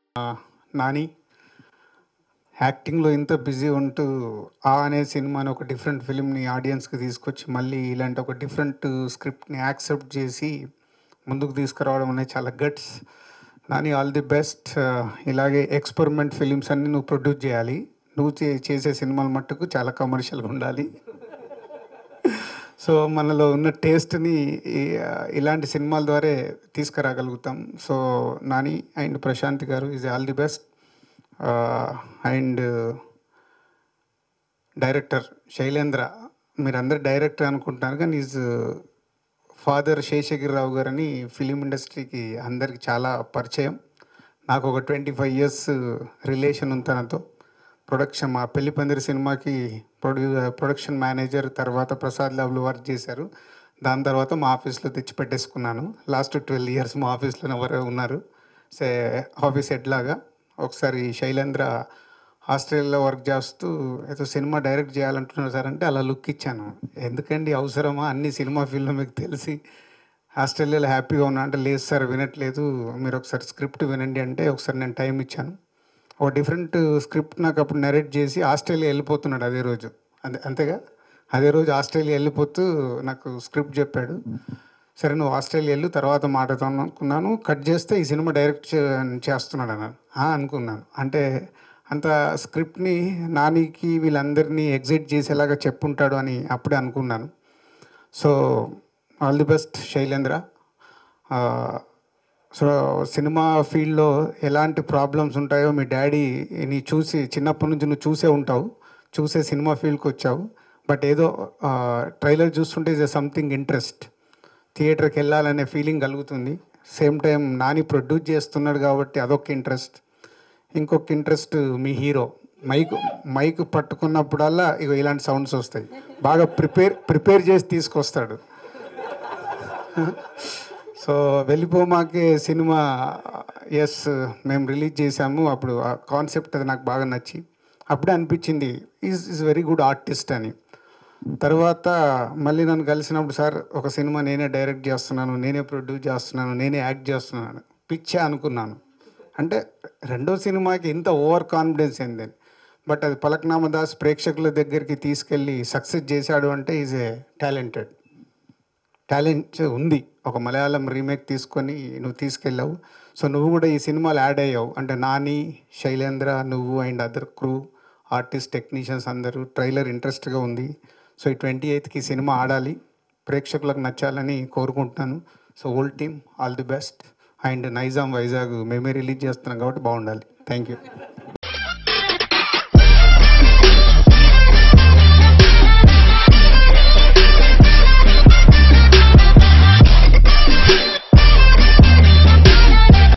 నాని యాక్టింగ్లో ఇంత బిజీ ఉంటూ ఆ అనే సినిమాని ఒక డిఫరెంట్ ఫిలింని ఆడియన్స్కి తీసుకొచ్చి మళ్ళీ ఇలాంటి ఒక డిఫరెంట్ స్క్రిప్ట్ని యాక్సెప్ట్ చేసి ముందుకు తీసుకురావడం అనేది చాలా guts Nani all the best ఇలాగే ఎక్స్పెరిమెంట్ ఫిలిమ్స్ అన్ని నువ్వు ప్రొడ్యూస్ చేయాలి నువ్వు చే చేసే సినిమాలు మట్టుకు చాలా కమర్షియల్గా ఉండాలి సో మనలో ఉన్న టేస్ట్ని ఇలాంటి సినిమాల ద్వారా తీసుకురాగలుగుతాం so Nani and Prashant garu is all the best and director Shailendra మీరందరు డైరెక్టర్ అనుకుంటున్నారు కానీ ఈజ్ ఫాదర్ శేషగిరిరావు గారని ఫిలిం ఇండస్ట్రీకి అందరికి చాలా పరిచయం నాకు ఒక ట్వంటీ ఫైవ్ ఇయర్స్ రిలేషన్ ఉంది తనతో ప్రొడక్షన్ మా పెళ్లి పందిరి సినిమాకి ప్రొడ్యూ ప్రొడక్షన్ మేనేజర్ తర్వాత ప్రసాద్ ల్యాబ్లో వర్క్ చేశారు దాని తర్వాత మా ఆఫీస్లో తెచ్చి పెట్టేసుకున్నాను లాస్ట్ ట్వెల్వ్ ఇయర్స్ మా ఆఫీస్లో ఎవరు ఉన్నారు సే ఆఫీస్ హెడ్ లాగా ఒకసారి శైలేంద్ర ఆస్ట్రేలియాలో వర్క్ చేస్తూ ఏదో సినిమా డైరెక్ట్ చేయాలంటున్నారు సార్ అంటే అలా లుక్ ఇచ్చాను ఎందుకండి అవసరమా అన్ని సినిమా ఫీల్డ్లో మీకు తెలిసి ఆస్ట్రేలియాలో హ్యాపీగా ఉన్నా అంటే లేదు సార్ వినట్లేదు మీరు ఒకసారి స్క్రిప్ట్ వినండి అంటే ఒకసారి నేను టైం ఇచ్చాను ఒక డిఫరెంట్ స్క్రిప్ట్ నాకు అప్పుడు నరేట్ చేసి ఆస్ట్రేలియా వెళ్ళిపోతున్నాడు అదే రోజు అంతే అంతేగా అదే రోజు ఆస్ట్రేలియా వెళ్ళిపోతూ నాకు స్క్రిప్ట్ చెప్పాడు సరే నువ్వు ఆస్ట్రేలియా వెళ్ళు తర్వాత మాట్లాడతాను అనుకున్నాను కట్ చేస్తే ఈ సినిమా డైరెక్ట్ చే- చేస్తున్నాడు అన్నాను "ఆ" అనుకున్నాను అంటే అంత స్క్రిప్ట్ని నానికి వీళ్ళందరినీ ఎగ్జిట్ చేసేలాగా చెప్పుంటాడు అని అప్పుడే అనుకున్నాను so all the best Shailendra ఆ, సో సినిమా ఫీల్డ్లో ఎలాంటి ప్రాబ్లమ్స్ ఉంటాయో మీ డాడీ నీ చూసి చిన్నప్పటి నుంచి నువ్వు చూసే ఉంటావు చూసే సినిమా ఫీల్డ్కి వచ్చావు బట్ ఏదో ట్రైలర్ చూస్తుంటే ఇస్ సంథింగ్ ఇంట్రెస్ట్ థియేటర్కి వెళ్ళాలనే ఫీలింగ్ కలుగుతుంది సేమ్ టైం నాని ప్రొడ్యూస్ చేస్తున్నాడు కాబట్టి అదొక ఇంట్రెస్ట్ ఇంకొక ఇంట్రెస్ట్ మీ హీరో మైక్ మైక్ పట్టుకున్నప్పుడల్లా ఇగో ఇలాంటి సౌండ్స్ వస్తాయి బాగా ప్రిపేర్ ప్రిపేర్ చేసి తీసుకొస్తాడు సో వెళ్ళిపోమాకే సినిమా ఎస్ మేము రిలీజ్ చేసాము అప్పుడు ఆ కాన్సెప్ట్ అది నాకు బాగా నచ్చి అప్పుడే అనిపించింది is is very good artist అని తర్వాత మళ్ళీ నన్ను కలిసినప్పుడు సార్ ఒక సినిమా నేనే డైరెక్ట్ చేస్తున్నాను నేనే ప్రొడ్యూస్ చేస్తున్నాను నేనే యాక్ట్ చేస్తున్నాను పిచ్చే అనుకున్నాను అంటే రెండో సినిమాకి ఇంత ఓవర్ కాన్ఫిడెన్స్ ఏందని బట్ అది పలక్నామ దాస్ ప్రేక్షకుల దగ్గరికి తీసుకెళ్ళి సక్సెస్ చేశాడు అంటే ఈజ్ ఏ టాలెంటెడ్ టాలెంట్ ఉంది ఒక మలయాళం రీమేక్ తీసుకొని నువ్వు తీసుకెళ్ళావు సో నువ్వు కూడా ఈ సినిమాలో యాడ్ అయ్యావు అంటే నాని శైలేంద్ర నువ్వు and other crew artist technicians అందరూ ట్రైలర్ ఇంట్రెస్ట్గా ఉంది సో ఈ ట్వంటీ ఎయిత్కి ఈ సినిమా ఆడాలి ప్రేక్షకులకు నచ్చాలని కోరుకుంటున్నాను so old team all the best and Nizam Vizag మేమే రిలీజ్ చేస్తున్నాం కాబట్టి బాగుండాలి థ్యాంక్ యూ